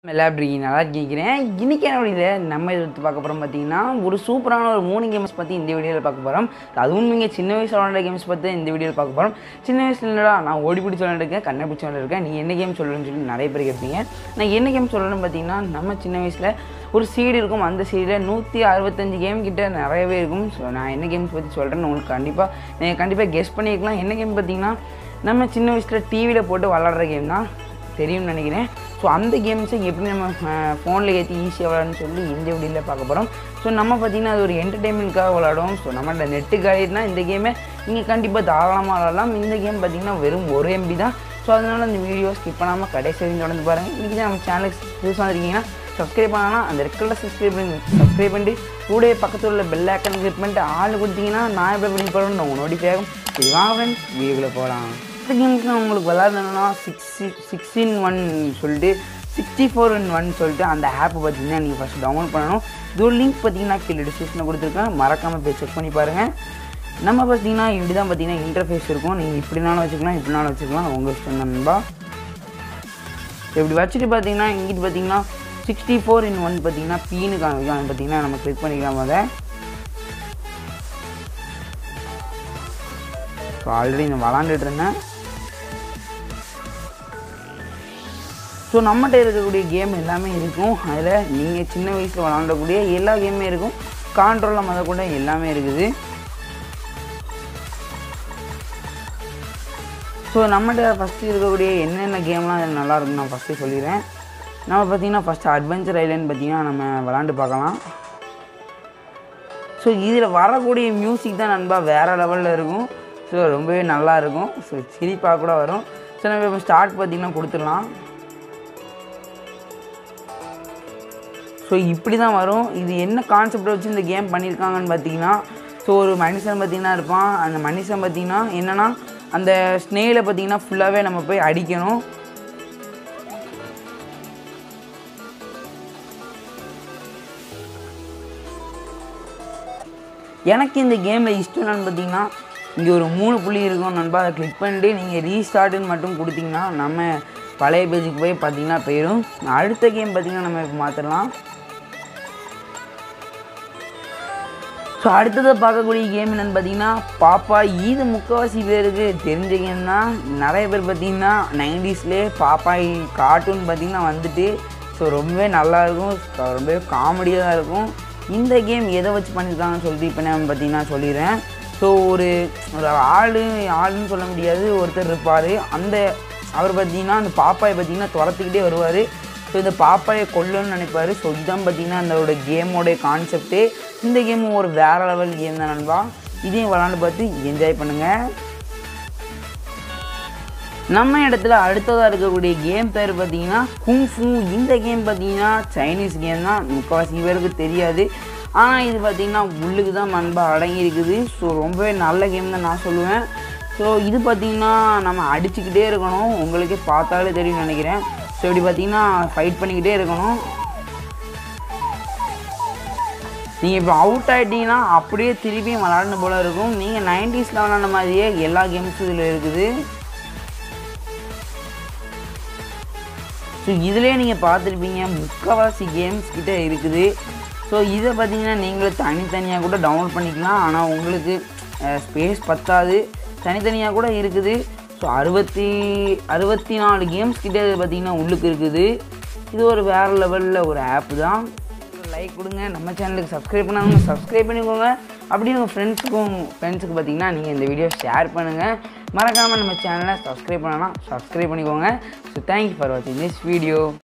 நல்லா இருக்கீங்க நல்லா கேட்குறேன் இன்றைக்கி என்ன வீடியோவில் நம்ம இதை எடுத்து பார்க்க போகிறோம் பார்த்தீங்கன்னா ஒரு சூப்பரான ஒரு மூணு கேம்ஸ் பற்றி இந்த வீடியோவில் பார்க்க போகிறோம் அதுவும் நீங்கள் சின்ன வயசில் விளாண்ட கேம்ஸ் பற்றி இந்த வீடியோவில் பார்க்க போகிறோம் சின்ன வயசுல இல்லைடா நான் ஓடி பிடிச்சி விளாண்டுருக்கேன் கண்ணை பிடிச்சி விளாண்டுருக்கேன் நீ என்ன கேம் சொல்லணும்னு சொல்லி நிறைய பேர் கேட்பீங்க நான் என்ன கேம் சொல்லணும்னு பார்த்தீங்கன்னா நம்ம சின்ன வயசில் ஒரு சீடு இருக்கும் அந்த சீடில் நூற்றி அறுபத்தஞ்சு கேம் கிட்ட நிறையவே இருக்கும் ஸோ நான் என்ன கேம்ஸ் பற்றி சொல்கிறேன்னு உங்களுக்கு கண்டிப்பாக நீங்கள் கண்டிப்பாக கெஸ் பண்ணியிருக்கலாம் என்ன கேம் பார்த்தீங்கன்னா நம்ம சின்ன வயசில் டிவியில் போட்டு விளாட்ற கேம் தான் தெரியும்னு நினைக்கிறேன் ஸோ அந்த கேம்ஸை எப்படி நம்ம ஃபோனில் ஏற்றி ஈஸியாக விளாடணும்னு சொல்லி இந்த வீடியோவில் பார்க்க போகிறோம் ஸோ நம்ம பார்த்திங்கன்னா அது ஒரு என்டர்டெயின்மெண்ட்காக விளாடுவோம் ஸோ நம்மள்ட்ட நெட்டு காயிடுனா இந்த கேமை நீங்கள் கண்டிப்பாக தாராளமாக விளாடலாம் இந்த கேம் பார்த்திங்கன்னா வெறும் ஒரு எம்பி தான் ஸோ அதனால் இந்த வீடியோ ஸ்கிப் பண்ணாமல் கடைசி வரைக்கும் தொடர்ந்து பாருங்கள் இன்றைக்கி நம்ம சேனலுக்கு புதுசாக வந்திருக்கீங்கன்னா சப்ஸ்கிரைப் பண்ணலாம் அந்த ரெட் கலர் சப்ஸ்கிரைப் பண்ணி சப்ஸ்கிரைப் பண்ணிட்டு கூட பக்கத்தில் உள்ள பெல் ஐக்கன் கிளிக் பண்ணிட்டு ஆள் கொடுத்தீங்கன்னா நான் எப்படி பண்ணி போகிறோம் உங்கள் நோட்டிஃபை ஆகும் இது வாங்க ஃப்ரெண்ட்ஸ் வீடியோக்குள்ளே போகலாம் இந்த கேமுக்கு நான் உங்களுக்கு விளாட்ணுன்னா சிக்ஸ் சிக்ஸ்டின் ஒன் சொல்லிட்டு சிக்ஸ்டி ஃபோர் இன் ஒன் சொல்லிட்டு அந்த ஆப்பை பார்த்தீங்கன்னா நீங்கள் ஃபஸ்ட் டவுன்லோட் பண்ணணும் இதோட லிங்க் பார்த்தீங்கன்னா கீழே டிஸ்கிரிப்ஷனில் கொடுத்துருக்கேன் மறக்காமல் போய் செக் பண்ணி பாருங்கள் நம்ம பார்த்தீங்கன்னா இப்படி தான் பார்த்தீங்கன்னா இன்டர்ஃபேஸ் இருக்கும் நீங்கள் இப்படினாலும் வச்சுக்கலாம் இப்படினாலும் வச்சுக்கலாம் உங்கள் இஷ்டம் தான் நண்பா இப்படி வச்சுட்டு பார்த்தீங்கன்னா இங்கிட்டு பார்த்தீங்கன்னா சிக்ஸ்டி ஃபோர் இன் ஒன் பார்த்தீங்கன்னா பீனு காமிக்கும் அது பார்த்தீங்கன்னா நம்ம கிளிக் பண்ணிக்கலாம் அதை ஸோ ஆல்ரெடி நான் விளாண்டுட்டு இருந்தேன் ஸோ நம்மகிட்ட இருக்கக்கூடிய கேம் எல்லாமே இருக்கும் அதில் நீங்கள் சின்ன வயசில் விளாண்டக்கூடிய எல்லா கேமுமே இருக்கும் கான்ட்ரோலில் முத கூட எல்லாமே இருக்குது ஸோ நம்மகிட்ட ஃபஸ்ட்டு இருக்கக்கூடிய என்னென்ன கேம்லாம் அதில் நல்லா இருக்குன்னு நான் ஃபஸ்ட்டு சொல்லிடுறேன் நம்ம பார்த்தீங்கன்னா ஃபஸ்ட்டு அட்வென்ச்சர் ஐலண்ட் பார்த்தீங்கன்னா நம்ம விளாண்டு பார்க்கலாம் ஸோ இதில் வரக்கூடிய மியூசிக் தான் நண்பா வேறு லெவலில் இருக்கும் ஸோ ரொம்பவே நல்லா இருக்கும் ஸோ சிரிப்பாக கூட வரும் ஸோ நம்ம இப்போ ஸ்டார்ட் பார்த்திங்கன்னா கொடுத்துடலாம் ஸோ இப்படி தான் வரும் இது என்ன கான்செப்டை வச்சு இந்த கேம் பண்ணியிருக்காங்கன்னு பார்த்தீங்கன்னா ஸோ ஒரு மனுஷன் பார்த்திங்கன்னா இருப்பான் அந்த மனுஷன் பார்த்திங்கன்னா என்னென்னா அந்த ஸ்னேலை பார்த்திங்கன்னா ஃபுல்லாகவே நம்ம போய் அடிக்கணும் எனக்கு இந்த கேமில் இஷ்டம் என்னன்னு பார்த்தீங்கன்னா இங்கே ஒரு மூணு புள்ளி இருக்கும் நண்பா அதை கிளிக் பண்ணிட்டு நீங்கள் ரீஸ்டார்ட்டுன்னு மட்டும் கொடுத்தீங்கன்னா நம்ம பழைய பேஜுக்கு போய் பார்த்தீங்கன்னா போயிடும் அடுத்த கேம் பார்த்தீங்கன்னா நம்ம இப்போ மாற்றிடலாம் ஸோ அடுத்ததை பார்க்கக்கூடிய கேம் என்னென்னு பார்த்தீங்கன்னா பாப்பா இது முக்கால்வாசி பேருக்கு தெரிஞ்ச கேம் தான் நிறைய பேர் பார்த்தீங்கன்னா நைன்டிஸ்லேயே பாப்பாய் கார்ட்டூன் பார்த்தீங்கன்னா வந்துட்டு ஸோ ரொம்பவே நல்லாயிருக்கும் ரொம்பவே காமெடியாக தான் இருக்கும் இந்த கேம் எதை வச்சு பண்ணியிருக்காங்கன்னு சொல்லிட்டு இப்போ நான் பார்த்தீங்கன்னா சொல்லிடுறேன் ஸோ ஒரு ஒரு ஆள் ஆளுன்னு சொல்ல முடியாது ஒருத்தர் இருப்பார் அந்த அவர் பார்த்தீங்கன்னா அந்த பாப்பாயை பார்த்தீங்கன்னா துரத்துக்கிட்டே வருவார் ஸோ இந்த பாப்பாயை கொல்லணும்னு நினைப்பார் ஸோ இதான் பார்த்தீங்கன்னா அதோட கேமோடைய கான்செப்டே இந்த கேமும் ஒரு வேறு லெவல் கேம் தான் நண்பா இதையும் விளாண்டு பார்த்து என்ஜாய் பண்ணுங்கள் நம்ம இடத்துல அடுத்ததாக இருக்கக்கூடிய கேம் பேர் பார்த்தீங்கன்னா குங்ஃபு இந்த கேம் பார்த்தீங்கன்னா சைனீஸ் கேம் தான் முக்கால்வாசி பேருக்கு தெரியாது ஆனால் இது பார்த்தீங்கன்னா உள்ளுக்கு தான் நண்பா அடங்கி இருக்குது ஸோ ரொம்பவே நல்ல கேம் தான் நான் சொல்லுவேன் ஸோ இது பார்த்தீங்கன்னா நம்ம அடிச்சுக்கிட்டே இருக்கணும் உங்களுக்கே பார்த்தாலே தெரியும் நினைக்கிறேன் ஸோ இப்படி பார்த்தீங்கன்னா ஃபைட் பண்ணிக்கிட்டே இருக்கணும் நீங்கள் இப்போ அவுட் ஆகிட்டீங்கன்னா அப்படியே திருப்பியும் விளாடணும் போல் இருக்கும் நீங்கள் நைன்டிஸில் விளாண்ட மாதிரியே எல்லா கேம்ஸும் இதில் இருக்குது ஸோ இதிலே நீங்கள் பார்த்துருப்பீங்க முக்கால்வாசி கேம்ஸ் கிட்டே இருக்குது ஸோ இதை பார்த்தீங்கன்னா நீங்களும் தனித்தனியாக கூட டவுன்லோட் பண்ணிக்கலாம் ஆனால் உங்களுக்கு ஸ்பேஸ் பத்தாது தனித்தனியாக கூட இருக்குது ஸோ அறுபத்தி அறுபத்தி நாலு கேம்ஸ் கிட்டே பார்த்தீங்கன்னா உள்ளுக்கு இருக்குது இது ஒரு வேறு லெவலில் ஒரு ஆப் தான் லைக் கொடுங்க நம்ம சேனலுக்கு சப்ஸ்கிரைப் பண்ணாங்க சப்ஸ்கிரைப் பண்ணிக்கோங்க அப்படி உங்கள் ஃப்ரெண்ட்ஸுக்கும் ஃப்ரெண்ட்ஸுக்கு பார்த்தீங்கன்னா நீங்கள் இந்த வீடியோ ஷேர் பண்ணுங்கள் மறக்காமல் நம்ம சேனலை சப்ஸ்கிரைப் பண்ணலாம் சப்ஸ்கிரைப் பண்ணிக்கோங்க ஸோ தேங்க்யூ ஃபார் வாட்சிங் திஸ் வீடியோ